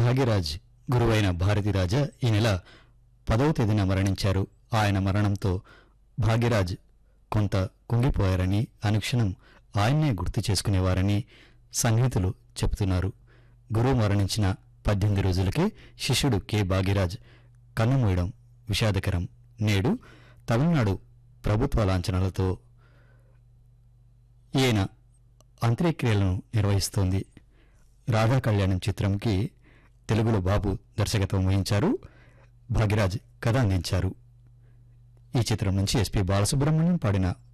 భాగ్యరాజ్ గురువైన భారతిరాజా ఈ నెల పదవ తేదీన మరణించారు ఆయన మరణంతో భాగ్యరాజ్ కొంత కుంగిపోయారని అనుక్షణం ఆయన్నే గుర్తు చేసుకునేవారని సంగీతులు చెబుతున్నారు గురువు మరణించిన పద్దెనిమిది రోజులకే శిష్యుడు కె భాగ్యరాజ్ కన్నుమూయడం విషాదకరం నేడు తమిళనాడు ప్రభుత్వ లాంఛనాలతో ఈయన అంత్యక్రియలను నిర్వహిస్తోంది రాధా కళ్యాణం చిత్రంకి తెలుగులో బాబు దర్శకత్వం వహించారు భాగ్యరాజ్ కథ అందించారు ఈ చిత్రం నుంచి ఎస్పి బాలసుబ్రహ్మణ్యం పాడిన